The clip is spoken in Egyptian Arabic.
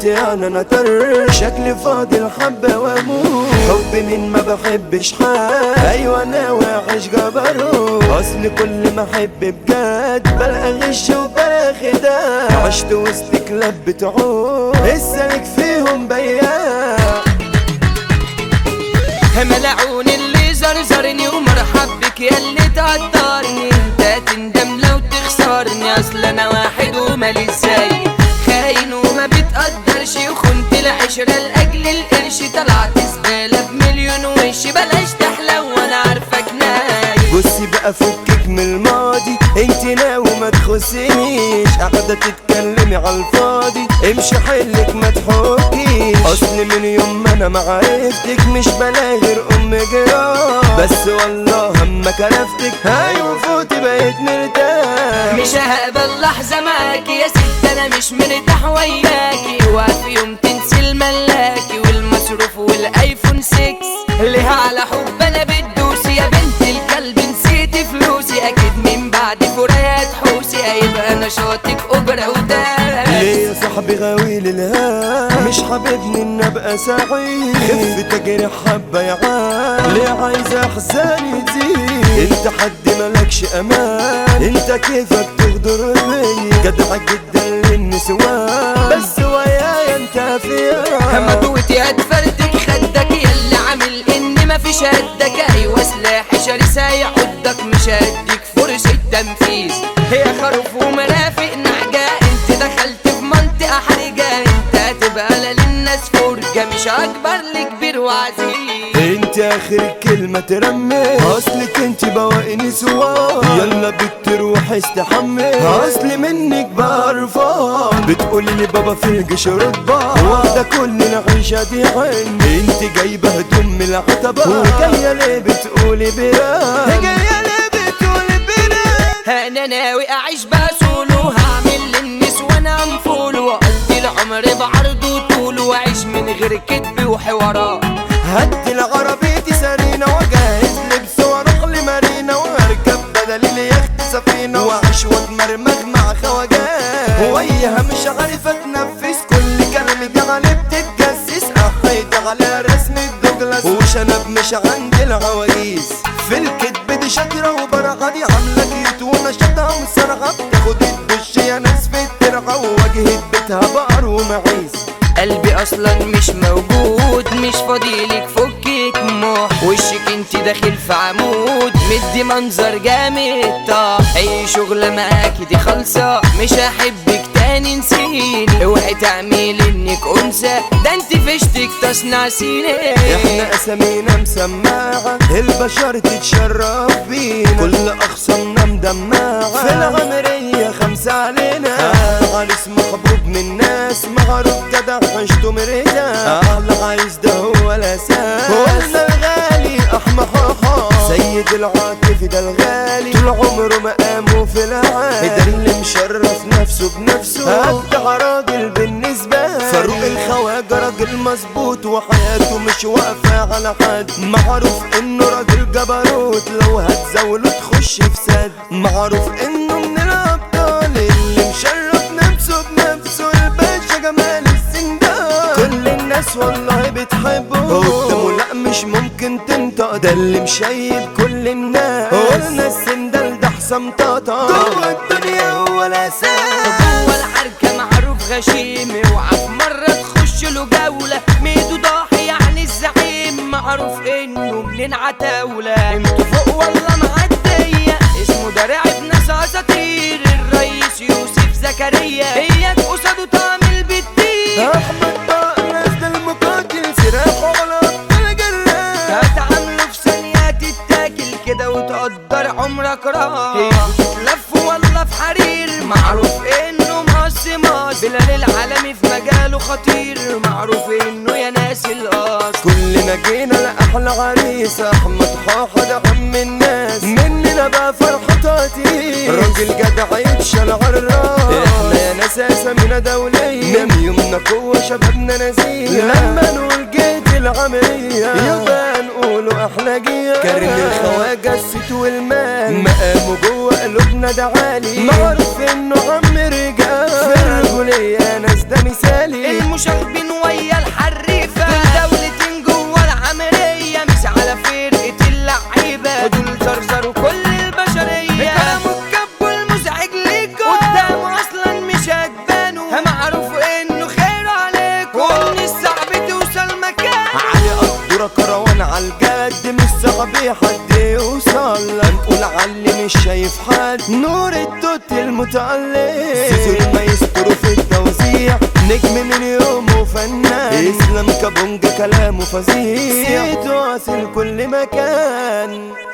دلوقتي انا نطر شكلي فاضي الحبة واموت حب مين ما بحبش حد ايوه انا وحش جبروت اصل كل ما احب بجد بلقى غش وبلقى خداع عشت وسط كلاب بتعود السالك فيهم بياع ملعون اللي زرزرني ومرحب بك يا اللي تقدرني انت تندم لو تخسرني اصل انا واحد ومالي ازاي خاين وما بتقدرش وخنت العشرة لاجل القرش طلعت زبالة بمليون وش بلاش تحلو وانا عارفك ناي بصي بقى فكك من الماضي انت ناوي ما تخصنيش قاعدة تتكلمي على الفاضي امشي حلك ما تحكيش اصل من يوم ما انا ما عرفتك مش بلاقي غير ام جرام بس والله اما كرفتك ايوه فوتي بقيت مرتاح مش هقبل لحظة معاكي يا ست انا مش مرتاح وياكي وفي يوم تنسي الملاكي والمصروف والايفون 6 ليه على حب انا بتدوسي يا بنت الكلب نسيتي فلوسي اكيد من بعد فراقات حوسي هيبقى نشاطك اجرة وداس ليه يا صاحبي غاوي للهام مش حاببني ان ابقى سعيد خف تجري حبه يا عام ليه عايز احزاني تزيد انت حد ملكش امان انت كيفك تغدر بيا جدع جدا للنسوان بس ويايا انت فيها همدوت يا تفردك خدك يلا عامل ان مفيش قدك ايوه سلاحي شرس هيعضك مش هديك فرصة تنفيذ هي خروف ومرافق نعجة انت دخلت في منطقة حرجة انت هتبقى للناس فرجة مش اكبر لكبير وعزيز انت اخر كلمة ترمي اصلك انت بواقي نسوان يلا بتروح استحمي اصل منك بعرفان بتقولي لي بابا في الجيش رتبة واخدة كل العيشة دي عين انت جايبة هدوم من العتبة وجاية ليه بتقولي بيان جاية ليه بتقولي بيان انا ناوي اعيش بسولو هعمل للناس وانا انفول واقضي العمر بعرض وطول واعيش من غير كذب وحوارات هدي العربيتي سرينا واجهز لبس واروح لمارينا واركب بدل اليخت سفينة واعيش واتمرمغ مع خواجات وياها مش عارف اتنفس كل كلامي جعل بتتجسس احيد على رسم الدوجلاس وشنب مش عند العواجيز في الكدب دي شاطرة وبرعة دي عاملة كيوت ونشاطها ومسرعة بتاخد الدش يا ناس في الترعة وواجهة بيتها بقر ومعيز قلبي اصلا مش موجود مش فاضيلك فكك موح وشك انت داخل في عمود مدي منظر جامد طاح اي شغلة معاكي دي خالصة مش هحبك تاني نسيني اوعي تعملي انك انثى ده انت فشتك تصنع سيني احنا اسامينا مسماعة البشر تتشرف بينا كل اخصامنا مدمعة في العمرية خمسة علينا عريس محبوب من الناس معروف جدع عشته مرتاح احلى عايز ده هو الاساس قلنا الغالي احمى حاحا سيد العاطفي ده الغالي طول عمره مقامه في العالي ده اللي مشرف نفسه بنفسه ابدع راجل بالنسبة لي فاروق الخواجة راجل مظبوط وحياته مش واقفة على حد معروف انه راجل جبروت لو هتزاوله تخش في سد معروف انه من الابطال اللي مشرف نفسه بنفسه الباشا جمال السندان كل الناس والله بتحبه قدامه لا مش ممكن تنطق ده اللي مشيب كل الناس قلنا السندال ده حسام طاطا جوه الدنيا هو الاساس جوه الحركة معروف غشيم اوعى في مرة تخش له جولة ميدو ضاحي يعني الزعيم معروف انه منين عتاولة انتوا فوق والله معدية اسمه ده رعب ناس اساطير الرئيس يوسف زكريا اياك قصاده تعمل بالدين احمد طاق ناس المقاتل سلاحه على ابطال جلاد هتعامله في ثانية تتاكل كده وتقدر عمرك راح تتلف والله في حرير معروف انه مقص مقص بلال العالمي في مجاله خطير معروف انه يا ناس القص كلنا جينا لأحلى عريس أحمد حاحة ده عم الناس مننا بقى فرحة تاتي راجل جدع يتشال عالراس احنا يا ناس أسامينا دولية من يومنا قوة شبابنا نزيه لما نقول جيت العملية يبقى نقول نقوله احلى جيال كريم الخواجة الست والمال مقامه جوه قلوبنا ده عالي معروف انه عم رجال في الرجولية ناس ده مثالي المشاغبين ويا الحريفة دول دولتين جوه العملية مش على فرقة اللعيبة دول زرزروا كل البشرية كلامه الكب والمزعج ليكوا قدامه أصلا مش هتبانوا معروف إنه خير عليكوا ومن الصعب توصل مكان علي قدرة كروان عالجد مش صعب حد يوصل هنقول علي مش شايف حد نور التوت المتألق سيزو المايسترو في التوزيع نجم من يومه فنان اسلام كابونجا كلامه فظيع صيته واصل كل مكان